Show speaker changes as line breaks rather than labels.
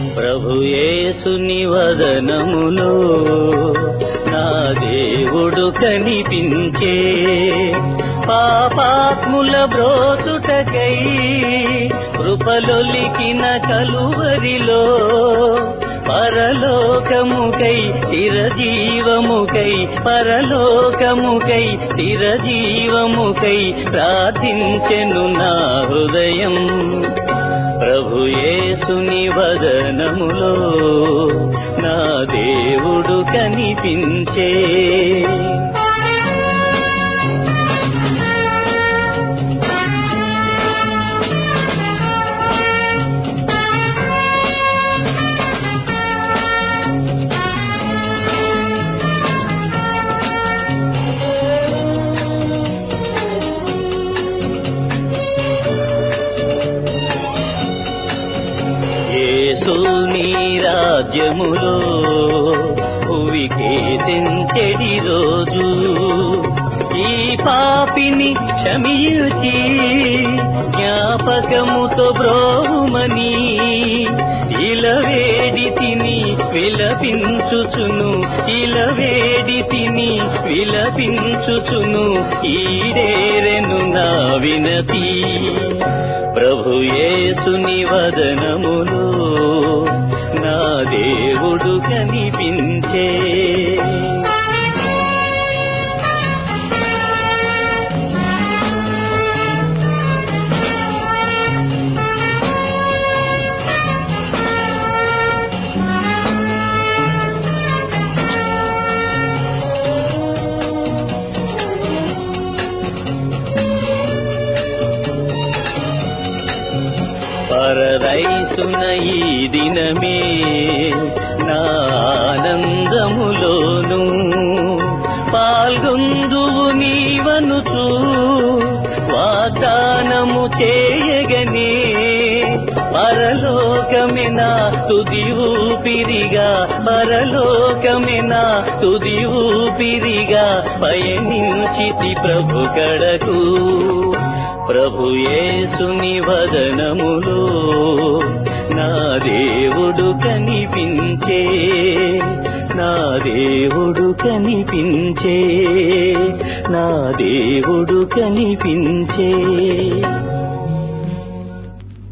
ప్రభుయేసుని వదనములో నా దేవుడు కనిపించే పాపాత్ముల బ్రోచుటకై కృపలొలికిన కలువరిలో పరలోకముకై చిరజీవముకై పరలోకముకై చిరజీవముకై ప్రార్థించెను నా హృదయం ప్రభుయేసుని వదనములో నా దేవుడు కనిపించే యేసు నీ రాజ్యములో భువికే తెంచెడి రోజు ఈ పాపిని క్షమించి జ్ఞాపకముతో బ్రోమని ఇలవేడి తిని విలపించుచును ఇలవేడి తిని విలపించుచును ఈడేరెను నా వినతి ప్రభుయేసుని వదనములో నా దేవుడు కనిపించే పరదైసున ఈ దినమే నా ఆనందములోను పాల్గొందువు నీవనుచు వాగ్దానము చేయగనే పరలోకమినా తుది ఊపిరిగా పరలోకమినా తుది ఊపిరిగా పయనించితి ప్రభు కడకు ప్రభుయేసుని వదనములో నా దేవుడు కనిపించే నా దేవుడు కనిపించే నా దేవుడు కనిపించే